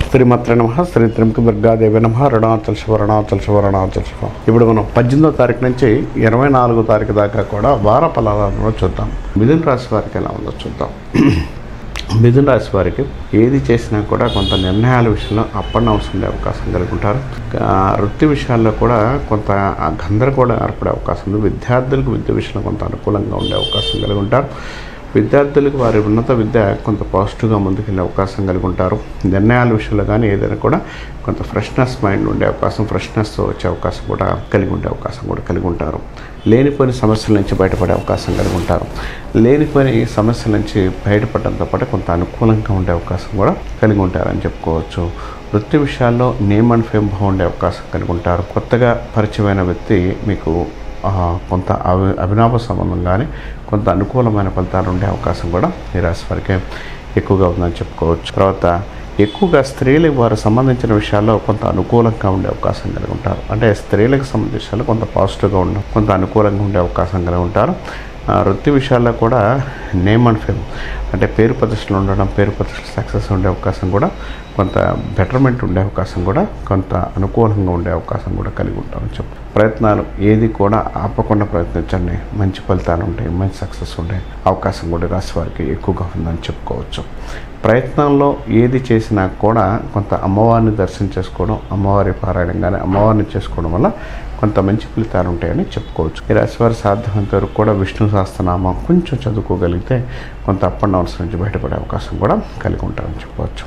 శ్రీమాత్ర నమ శ్రీ త్రిముఖ దుర్గాదేవి నమ అరుణాచల్ శివ అరుణాచల్ శివ అరుణాచల్ శివ ఇప్పుడు మనం పద్దెనిమిదో తారీఖు నుంచి ఇరవై నాలుగో తారీఖు దాకా కూడా వార ఫలాలను చూద్దాం మిథున రాశి వారికి ఎలా ఉందో చూద్దాం మిథున రాశి వారికి ఏది చేసినా కూడా కొంత నిర్ణయాల విషయంలో అప్ అండ్ డౌన్స్ ఉండే అవకాశం కలిగి ఉంటారు ఆ, వృత్తి విషయాల్లో కూడా కొంత ఆ గందరగోళం ఏర్పడే అవకాశం ఉంది విద్యార్థులకు విద్య విషయంలో కొంత అనుకూలంగా ఉండే అవకాశం కలిగి ఉంటారు విద్యార్థులకు వారి ఉన్నత విద్య కొంత పాజిటివ్గా ముందుకెళ్ళే అవకాశం కలిగి ఉంటారు నిర్ణయాల విషయంలో కానీ ఏదైనా కూడా కొంత ఫ్రెష్నెస్ మైండ్ ఉండే అవకాశం ఫ్రెష్నెస్ వచ్చే అవకాశం కూడా కలిగి ఉండే అవకాశం కూడా కలిగి ఉంటారు లేనిపోయిన సమస్యల నుంచి బయటపడే అవకాశం కలిగి ఉంటారు లేనిపోయిన ఈ సమస్యల నుంచి బయటపడడంతో పాటు కొంత అనుకూలంగా ఉండే అవకాశం కూడా కలిగి ఉంటారని చెప్పుకోవచ్చు వృత్తి విషయాల్లో నేమ్ అండ్ ఫేమ్ బాగుండే అవకాశం కలిగి ఉంటారు కొత్తగా పరిచయమైన వ్యక్తి మీకు ఆ, కొంత అవి అభినాభ సంబంధం కానీ కొంత అనుకూలమైన ఫలితాలు ఉండే అవకాశం కూడా ఈ రాశి వారికి ఎక్కువగా ఉందని చెప్పుకోవచ్చు తర్వాత ఎక్కువగా స్త్రీలకు వారు సంబంధించిన విషయాల్లో కొంత అనుకూలంగా ఉండే అవకాశం కలిగి ఉంటారు అంటే స్త్రీలకు సంబంధించిన విషయాల్లో కొంత పాజిటివ్గా ఉండడం కొంత అనుకూలంగా ఉండే అవకాశం కలిగి ఉంటారు ఆ, వృత్తి విషయాల్లో కూడా నేమ్ అండ్ ఫేమ్ అంటే పేరు ప్రతిష్టలు ఉండడం పేరు ప్రతిష్టలు సక్సెస్ ఉండే అవకాశం కూడా కొంత బెటర్మెంట్ ఉండే అవకాశం కూడా కొంత అనుకూలంగా ఉండే అవకాశం కూడా కలిగి ఉంటామని చెప్పు ప్రయత్నాలు ఏది కూడా ఆపకుండా ప్రయత్నించండి మంచి ఫలితాలు ఉంటాయి మంచి సక్సెస్ ఉండే అవకాశం కూడా రాశి వారికి ఎక్కువగా ఉందని చెప్పుకోవచ్చు ప్రయత్నంలో ఏది చేసినా కూడా కొంత అమ్మవారిని దర్శనం చేసుకోవడం అమ్మవారి పారాయణం కానీ అమ్మవారిని చేసుకోవడం వల్ల కొంత మంచి ఫలితాలు ఉంటాయని చెప్పుకోవచ్చు ఈ రాశివారి సాధ్యమైనంత వరకు కూడా విష్ణు సహస్రనామం కొంచెం చదువుకోగలిగితే కొంత అప్ అండ్ డౌన్స్ నుంచి బయటపడే అవకాశం కూడా కలిగి ఉంటారని చెప్పవచ్చు